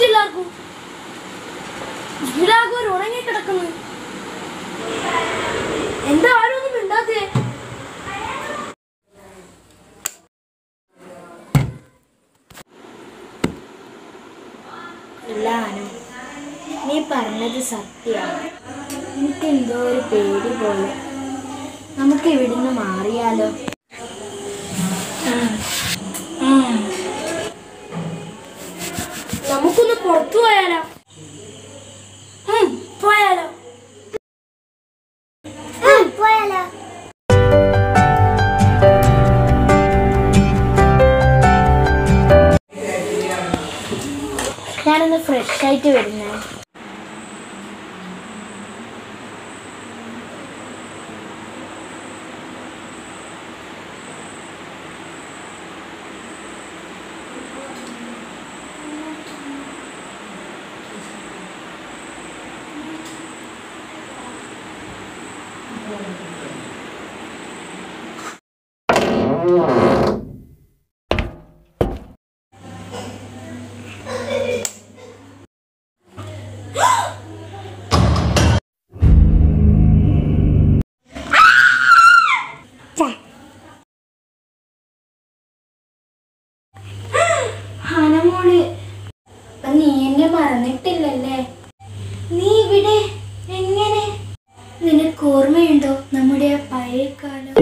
പറ്റി എല്ലാവർക്കും ഇവിടാകെ ഒരു ഉണങ്ങി കിടക്കുന്നു എന്താ ആരും ഒന്നും മിണ്ടാത്തേ ഇല്ലാനും നീ പറഞ്ഞത് സത്യമാണ് എനിക്ക് എന്തോ ഒരു പേടി പോലെ നമുക്ക് ഇവിടുന്ന് മാറിയാലോ നമുക്കൊന്ന് പുറത്തു പോയാലോ ഉം, പോയാലോ പോയാലോ ഞാനൊന്ന് ഫ്രഷ് ആയിട്ട് വരുന്നേ ഹനമോള് അപ്പൊ നീ എന്നെ മറന്നിട്ടില്ലല്ലേ നീ ഇവിടെ എങ്ങനെ നിനക്ക് ഓർമ്മയുണ്ടോ നമ്മുടെ ആ പഴയ കാലം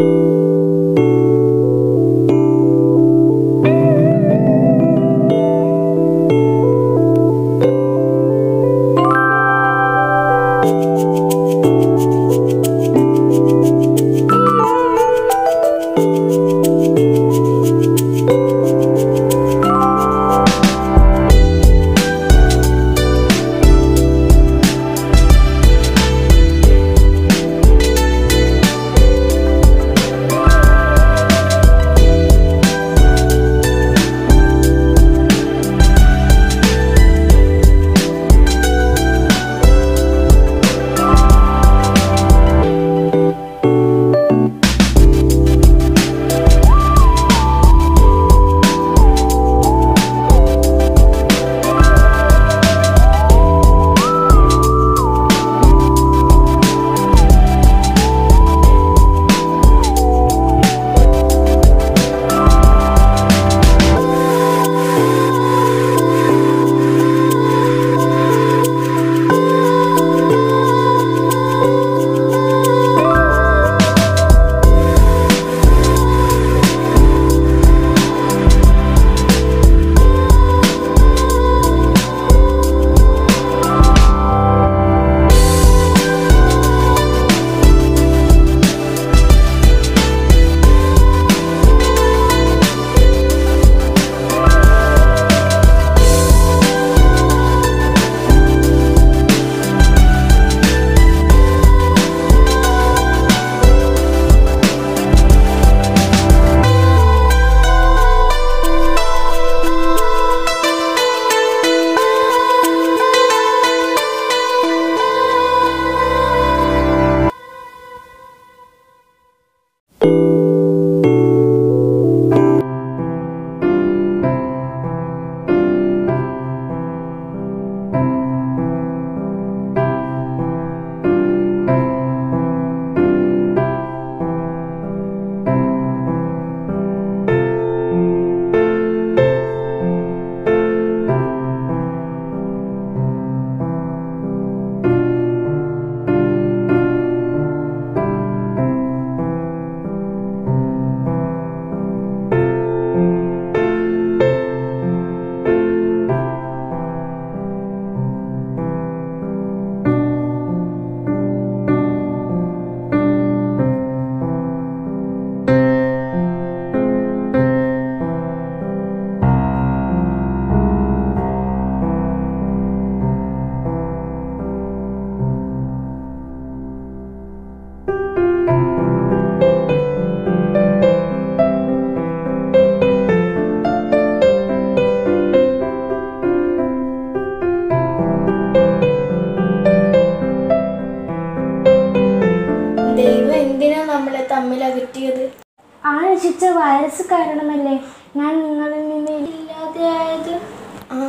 ദൈവം എന്തിനാ നമ്മളെ തമ്മിൽ അകറ്റിയത് ആ നശിച്ച വൈറസ് കാരണമല്ലേ ഞാൻ നിങ്ങളിൽ നിന്ന് ഇല്ലാതെയായത് ആ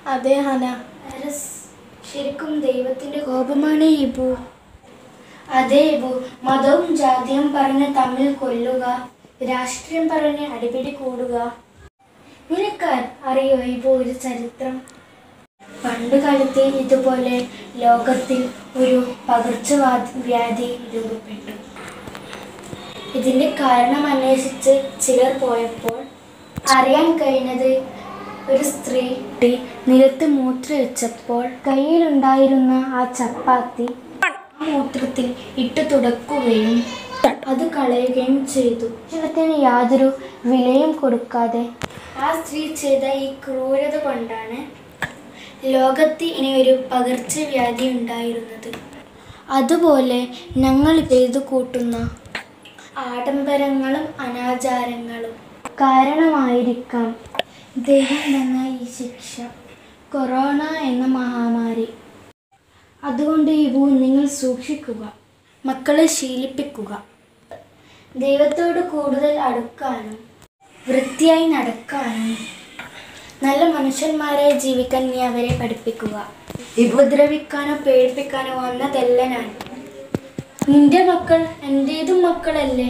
അതെ ഹന അരസ് ശരിക്കും ദൈവത്തിന്റെ കോപമാണ് ഇബു അതെ ഇബു മതവും ജാതിയും പറഞ്ഞ് തമ്മിൽ കൊല്ലുക രാഷ്ട്രീയം പറഞ്ഞ് അടിപിടി കൂടുക നിനക്ക് അറിയോ ഇബു ഒരു ചരിത്രം പണ്ട് കാലത്ത് ഇതുപോലെ ലോകത്തിൽ ഒരു പകർച്ചവാദ വ്യാധി രൂപപ്പെട്ടു ഇതിന്റെ കാരണം അന്വേഷിച്ച് ചിലർ പോയപ്പോൾ അറിയാൻ കഴിഞ്ഞത് ഒരു സ്ത്രീ നിലത്ത് മൂത്രമൊഴിച്ചപ്പോൾ കയ്യിലുണ്ടായിരുന്ന ആ ചപ്പാത്തി ആ മൂത്രത്തിൽ ഇട്ട് തുടക്കുകയും അത് കളയുകയും ചെയ്തു ഭക്ഷണത്തിന് യാതൊരു വിലയും കൊടുക്കാതെ ആ സ്ത്രീ ചെയ്ത ഈ ക്രൂരത കൊണ്ടാണ് ലോകത്ത് ഇനി ഒരു പകർച്ചവ്യാധി ഉണ്ടായിരുന്നത് അതുപോലെ ഞങ്ങൾ ചെയ്തു കൂട്ടുന്ന ആഡംബരങ്ങളും അനാചാരങ്ങളും കാരണമായിരിക്കാം ദൈവം തന്ന ഈ ശിക്ഷ കൊറോണ എന്ന മഹാമാരി അതുകൊണ്ട് ഇവ നിങ്ങൾ സൂക്ഷിക്കുക മക്കളെ ശീലിപ്പിക്കുക ദൈവത്തോട് കൂടുതൽ അടുക്കാനും വൃത്തിയായി നടക്കാനും നല്ല മനുഷ്യന്മാരായി ജീവിക്കാൻ നീ അവരെ പഠിപ്പിക്കുക ഉപദ്രവിക്കാനോ പേടിപ്പിക്കാനോ വന്നതല്ല ഞാൻ നിന്റെ മക്കൾ എൻ്റേതും മക്കളല്ലേ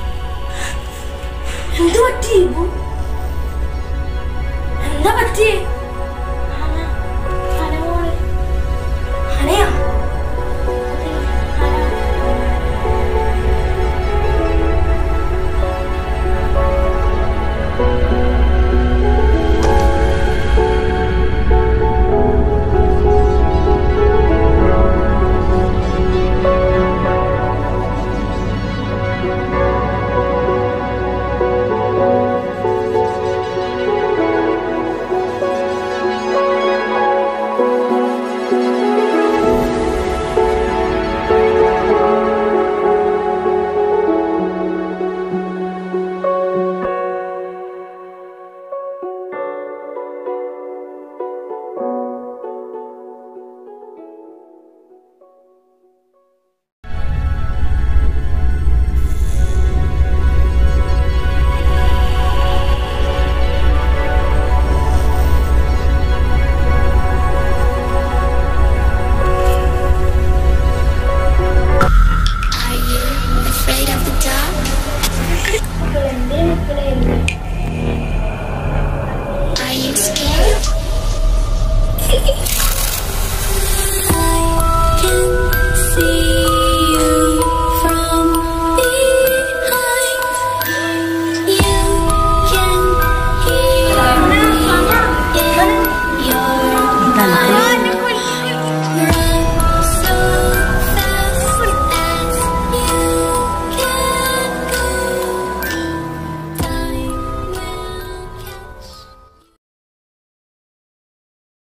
എന്തു പറ്റി ഇബു? എന്താ പറ്റിയേ